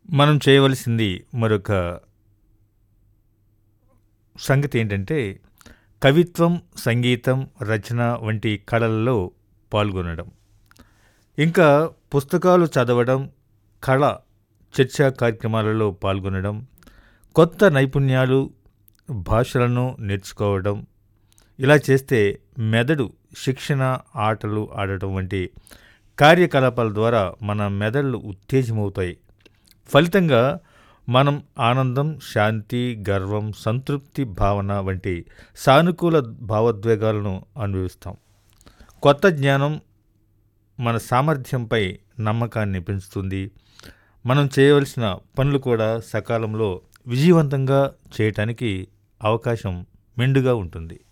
మనం చేయవలసింది మరొక సంగతి ఏంటంటే కవిత్వం సంగీతం రచన వంటి కళలలో పాల్గొనడం ఇంకా పుస్తకాలు చదవడం కళ చర్చా కార్యక్రమాలలో పాల్గొనడం కొత్త నైపుణ్యాలు భాషలను నేర్చుకోవడం ఇలా చేస్తే మెదడు శిక్షణ ఆటలు ఆడటం వంటి కార్యకలాపాల ద్వారా మన మెదళ్ళు ఉత్తేజమవుతాయి ఫలితంగా మనం ఆనందం శాంతి గర్వం సంతృప్తి భావన వంటి సానుకూల భావోద్వేగాలను అనుభవిస్తాం కొత్త జ్ఞానం మన సామర్థ్యంపై నమ్మకాన్ని పెంచుతుంది మనం చేయవలసిన పనులు కూడా సకాలంలో విజయవంతంగా చేయటానికి అవకాశం మెండుగా ఉంటుంది